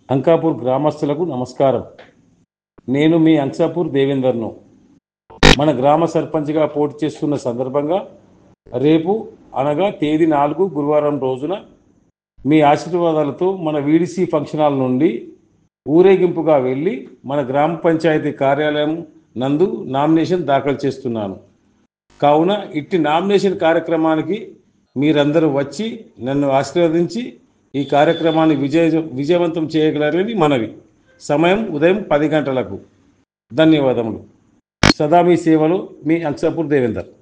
అంకాపూర్ గ్రామస్తులకు నమస్కారం నేను మీ అంకాపూర్ దేవేందర్ను మన గ్రామ సర్పంచ్గా పోటీ చేస్తున్న సందర్భంగా రేపు అనగా తేదీ నాలుగు గురువారం రోజున మీ ఆశీర్వాదాలతో మన వీడిసి ఫంక్షన్ హాల్ నుండి ఊరేగింపుగా వెళ్ళి మన గ్రామ పంచాయతీ కార్యాలయం నందు నామినేషన్ దాఖలు చేస్తున్నాను కావున ఇట్టి నామినేషన్ కార్యక్రమానికి మీరందరూ వచ్చి నన్ను ఆశీర్వదించి ఈ కార్యక్రమాన్ని విజయ విజయవంతం చేయగలరని మనవి సమయం ఉదయం పది గంటలకు ధన్యవాదములు సదా మీ సేవలు మీ అంశాపూర్ దేవేందర్